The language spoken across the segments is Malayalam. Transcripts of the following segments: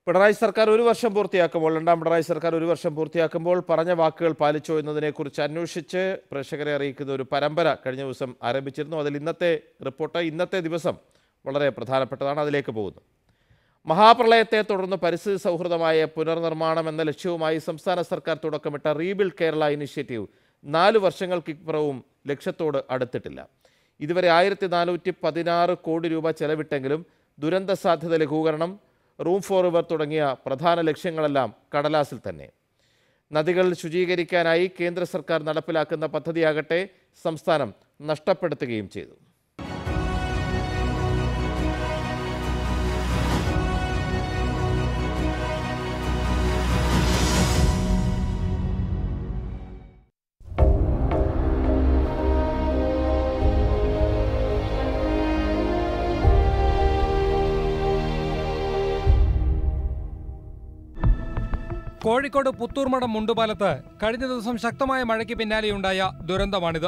പിണറായി സർക്കാർ ഒരു വർഷം പൂർത്തിയാക്കുമ്പോൾ രണ്ടാം പിണറായി സർക്കാർ ഒരു വർഷം പൂർത്തിയാക്കുമ്പോൾ പറഞ്ഞ വാക്കുകൾ പാലിച്ചോ എന്നതിനെക്കുറിച്ച് അന്വേഷിച്ച് പ്രേക്ഷകരെ അറിയിക്കുന്ന ഒരു പരമ്പര കഴിഞ്ഞ ദിവസം ആരംഭിച്ചിരുന്നു അതിൽ ഇന്നത്തെ റിപ്പോർട്ട് ഇന്നത്തെ ദിവസം വളരെ പ്രധാനപ്പെട്ടതാണ് അതിലേക്ക് പോകുന്നു മഹാപ്രളയത്തെ തുടർന്ന് പരിസ്ഥിതി സൗഹൃദമായ പുനർനിർമ്മാണം എന്ന ലക്ഷ്യവുമായി സംസ്ഥാന സർക്കാർ തുടക്കമിട്ട റീബിൽഡ് കേരള ഇനിഷ്യേറ്റീവ് നാല് വർഷങ്ങൾക്കിപ്പുറവും ലക്ഷ്യത്തോട് അടുത്തിട്ടില്ല ഇതുവരെ ആയിരത്തി നാനൂറ്റി പതിനാറ് കോടി രൂപ ചെലവിട്ടെങ്കിലും ദുരന്ത സാധ്യത ലഘൂകരണം റൂം ഫോർ റിവർ തുടങ്ങിയ പ്രധാന ലക്ഷ്യങ്ങളെല്ലാം കടലാസിൽ തന്നെ നദികൾ ശുചീകരിക്കാനായി കേന്ദ്ര സർക്കാർ നടപ്പിലാക്കുന്ന പദ്ധതിയാകട്ടെ സംസ്ഥാനം നഷ്ടപ്പെടുത്തുകയും ചെയ്തു കോഴിക്കോട് പുത്തൂർമടം മുണ്ടുപാലത്ത് കഴിഞ്ഞ ദിവസം ശക്തമായ മഴയ്ക്ക് പിന്നാലെയുണ്ടായ ദുരന്തമാണിത്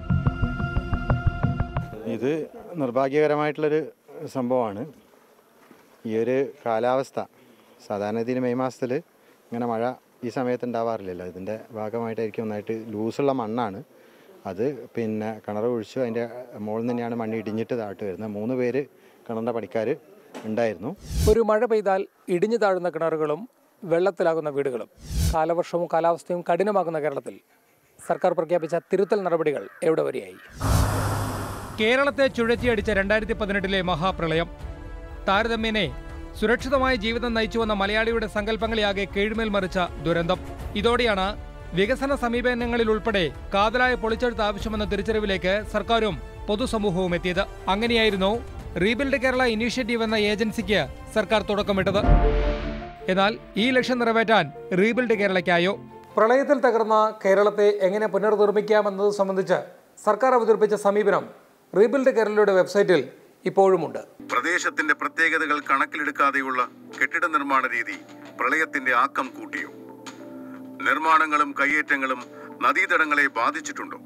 ഇത് നിർഭാഗ്യകരമായിട്ടുള്ളൊരു സംഭവമാണ് ഈ ഒരു കാലാവസ്ഥ സാധാരണ ഇതിന് മെയ് മാസത്തിൽ ഇങ്ങനെ മഴ ഈ സമയത്ത് ഉണ്ടാവാറില്ലല്ലോ ഇതിൻ്റെ ഭാഗമായിട്ടായിരിക്കും ഒന്നായിട്ട് ലൂസുള്ള മണ്ണാണ് അത് പിന്നെ കിണർ ഒഴിച്ചു അതിൻ്റെ മുകളിൽ തന്നെയാണ് മണ്ണ് ഇടിഞ്ഞിട്ട് താഴ്ത്ത് വരുന്നത് മൂന്ന് പേര് കിണറിൻ്റെ പണിക്കാർ ഉണ്ടായിരുന്നു ഒരു മഴ പെയ്താൽ ഇടിഞ്ഞു താഴുന്ന കിണറുകളും വെള്ളത്തിലാകുന്ന വീടുകളും കാലവർഷവും കാലാവസ്ഥയും കഠിനമാകുന്ന കേരളത്തിൽ സർക്കാർ പ്രഖ്യാപിച്ച തിരുത്തൽ നടപടികൾ എവിടെ വരെയായി കേരളത്തെ ചുഴറ്റിയടിച്ച രണ്ടായിരത്തി പതിനെട്ടിലെ മഹാപ്രളയം താരതമ്യേനെ സുരക്ഷിതമായ ജീവിതം നയിച്ചുവന്ന മലയാളിയുടെ സങ്കല്പങ്ങളെയാകെ കീഴ്മേൽ മറിച്ച ദുരന്തം ഇതോടെയാണ് വികസന സമീപനങ്ങളിൽ ഉൾപ്പെടെ കാതലായ പൊളിച്ചെടുത്ത് ആവശ്യമെന്ന തിരിച്ചറിവിലേക്ക് സർക്കാരും പൊതുസമൂഹവും എത്തിയത് അങ്ങനെയായിരുന്നു റീബിൽഡ് കേരള ഇനീഷ്യേറ്റീവ് എന്ന ഏജൻസിക്ക് സർക്കാർ തുടക്കമിട്ടത് എന്നാൽ ഈ ലക്ഷ്യം നിറവേറ്റാൻ റീബിൽഡ് കേരളയ്ക്കായോ പ്രളയത്തിൽ തകർന്ന കേരളത്തെ എങ്ങനെ പുനർനിർമ്മിക്കാമെന്നത് സംബന്ധിച്ച് സർക്കാർ അവതരിപ്പിച്ച സമീപനം റീബിൽഡ് കേരളയുടെ വെബ്സൈറ്റിൽ ഇപ്പോഴുമുണ്ട് പ്രദേശത്തിന്റെ പ്രത്യേകതകൾ കണക്കിലെടുക്കാതെയുള്ള കെട്ടിട നിർമ്മാണ രീതി പ്രളയത്തിന്റെ ആക്കം കൂട്ടിയോ നിർമ്മാണങ്ങളും കയ്യേറ്റങ്ങളും നദീതടങ്ങളെ ബാധിച്ചിട്ടുണ്ടോ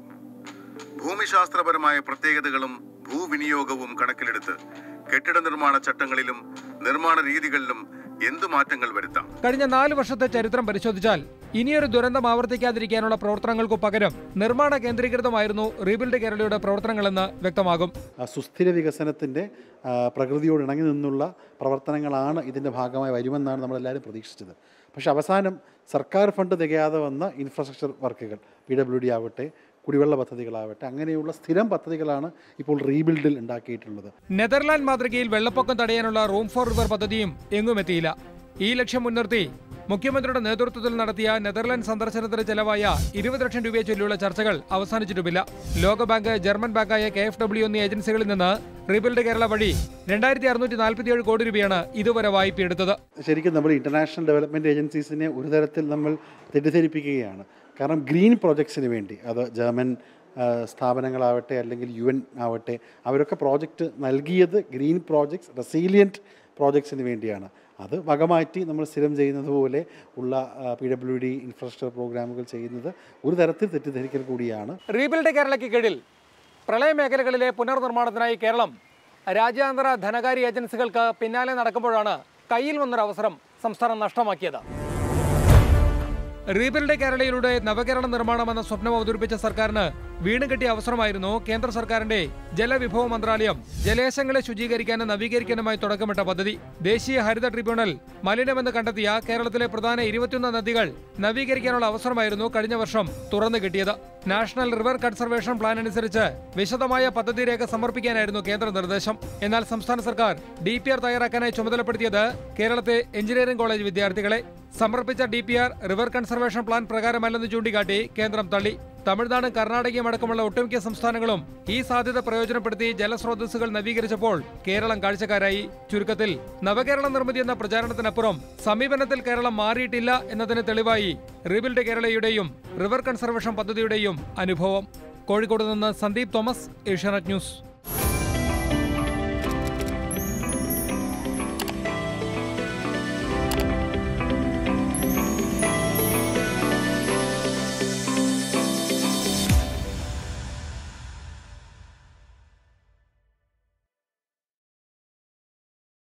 ഭൂമിശാസ്ത്രപരമായ പ്രത്യേകതകളും ഭൂവിനിയോഗവും കണക്കിലെടുത്ത് കെട്ടിട നിർമ്മാണ ചട്ടങ്ങളിലും നിർമ്മാണ രീതികളിലും എന്തു മാറ്റങ്ങൾ വരുത്താം കഴിഞ്ഞ നാല് വർഷത്തെ ചരിത്രം പരിശോധിച്ചാൽ ഇനിയൊരു ദുരന്തം ആവർത്തിക്കാതിരിക്കാനുള്ള പ്രവർത്തനങ്ങൾക്കു പകരം നിർമ്മാണ കേന്ദ്രീകൃതമായിരുന്നു റീബിൽഡ് കേരളയുടെ പ്രവർത്തനങ്ങളെന്ന് വ്യക്തമാകും ആ സുസ്ഥിര വികസനത്തിൻ്റെ ആ, പ്രകൃതിയോട് ഇണങ്ങി നിന്നുള്ള പ്രവർത്തനങ്ങളാണ് ഇതിൻ്റെ ഭാഗമായി വരുമെന്നാണ് നമ്മളെല്ലാവരും പ്രതീക്ഷിച്ചത് പക്ഷേ അവസാനം സർക്കാർ ഫണ്ട് തികയാതെ വന്ന ഇൻഫ്രാസ്ട്രക്ചർ വർക്കുകൾ പി ഡബ്ല്യു ഡി ആവട്ടെ കുടിവെള്ള പദ്ധതികളാവട്ടെ അങ്ങനെയുള്ള സ്ഥിരം പദ്ധതികളാണ് ഇപ്പോൾ റീബിൽഡിൽ ഉണ്ടാക്കിയിട്ടുള്ളത് നെതർലാൻഡ് മാതൃകയിൽ വെള്ളപ്പൊക്കം തടയാനുള്ള റൂം ഫോർ റിവർ പദ്ധതിയും എങ്ങും എത്തിയില്ല ഈ ലക്ഷ്യം മുൻനിർത്തി മുഖ്യമന്ത്രിയുടെ നേതൃത്വത്തിൽ നടത്തിയ നെതർലാൻഡ് സന്ദർശനത്തിന് ചെലവായ ഇരുപത് ലക്ഷം രൂപയെ ചൊല്ലിയുള്ള ചർച്ചകൾ അവസാനിച്ചിട്ടുമില്ല ലോകബാങ്ക് ജർമ്മൻ ബാങ്കായ കെ എഫ് ഡബ്ല്യു എന്നീ ഏജൻസികളിൽ നിന്ന് റീബിൽഡ് കേരള വഴി രണ്ടായിരത്തി അറുന്നൂറ്റി നാൽപ്പത്തിയേഴ് കോടി രൂപയാണ് ഇതുവരെ വായ്പയെടുത്തത് ശരിക്കും നമ്മൾ ഇൻ്റർനാഷണൽ ഡെവലപ്മെൻറ്റ് ഏജൻസീസിനെ ഒരു തരത്തിൽ നമ്മൾ തെറ്റിദ്ധരിപ്പിക്കുകയാണ് കാരണം ഗ്രീൻ പ്രോജക്ട്സിന് വേണ്ടി അത് ജർമ്മൻ ആ, സ്ഥാപനങ്ങളാവട്ടെ അല്ലെങ്കിൽ യു എൻ ആവട്ടെ അവരൊക്കെ പ്രോജക്റ്റ് നൽകിയത് ഗ്രീൻ പ്രോജക്ട്സ് റെസീലിയൻറ്റ് പ്രോജക്ട്സിന് വേണ്ടിയാണ് അത് വകമാറ്റി നമ്മൾ സ്ഥിരം ചെയ്യുന്നത് പോലെ ഉള്ള പി ഡബ്ല്യു ഡി ഇൻഫ്രാസ്ട്രക്ചർ പ്രോഗ്രാമുകൾ ചെയ്യുന്നത് ഒരു തരത്തിൽ തെറ്റിദ്ധരിക്കൽ കൂടിയാണ് റീബിൽഡ് കേരളയ്ക്ക് കീഴിൽ പ്രളയ മേഖലകളിലെ പുനർനിർമ്മാണത്തിനായി കേരളം രാജ്യാന്തര ധനകാര്യ ഏജൻസികൾക്ക് പിന്നാലെ നടക്കുമ്പോഴാണ് കയ്യിൽ വന്നൊരു അവസരം സംസ്ഥാനം നഷ്ടമാക്കിയത് റീബിൽഡ് കേരളയിലൂടെ നവകേരള നിർമ്മാണം എന്ന സ്വപ്നം അവതരിപ്പിച്ച സർക്കാരിന് വീണുകെട്ടിയ അവസരമായിരുന്നു കേന്ദ്ര സർക്കാരിന്റെ ജലവിഭവ മന്ത്രാലയം ജലേശങ്ങളെ ശുചീകരിക്കാനും നവീകരിക്കാനുമായി തുടക്കമിട്ട പദ്ധതി ദേശീയ ഹരിത ട്രിബ്യൂണൽ മലിനമെന്ന് കണ്ടെത്തിയ കേരളത്തിലെ പ്രധാന ഇരുപത്തിയൊന്ന് നദികൾ നവീകരിക്കാനുള്ള അവസരമായിരുന്നു കഴിഞ്ഞ വർഷം തുറന്നു കിട്ടിയത് നാഷണൽ റിവർ കൺസർവേഷൻ പ്ലാൻ അനുസരിച്ച് വിശദമായ പദ്ധതി രേഖ സമർപ്പിക്കാനായിരുന്നു കേന്ദ്ര നിർദ്ദേശം എന്നാൽ സംസ്ഥാന സർക്കാർ ഡി പി ആർ തയ്യാറാക്കാനായി ചുമതലപ്പെടുത്തിയത് കേരളത്തെ എഞ്ചിനീയറിംഗ് കോളേജ് വിദ്യാർത്ഥികളെ സമർപ്പിച്ച D P R river conservation plan പ്രകാരമല്ലെന്ന് ചൂണ്ടിക്കാട്ടി കേന്ദ്രം തള്ളി തമിഴ്നാട് കർണാടകയും അടക്കമുള്ള ഒട്ടുമിക്ക സംസ്ഥാനങ്ങളും ഈ സാധ്യത പ്രയോജനപ്പെടുത്തി ജലസ്രോതസ്സുകൾ നവീകരിച്ചപ്പോൾ കേരളം കാഴ്ചക്കാരായി ചുരുക്കത്തിൽ നവകേരള നിർമ്മിതി എന്ന പ്രചാരണത്തിനപ്പുറം സമീപനത്തിൽ കേരളം മാറിയിട്ടില്ല എന്നതിന് തെളിവായി റീബിൽഡ് കേരളയുടെയും റിവർ കൺസർവേഷൻ പദ്ധതിയുടെയും അനുഭവം കോഴിക്കോട് നിന്ന് സന്ദീപ് തോമസ് ഏഷ്യാനെറ്റ് ന്യൂസ്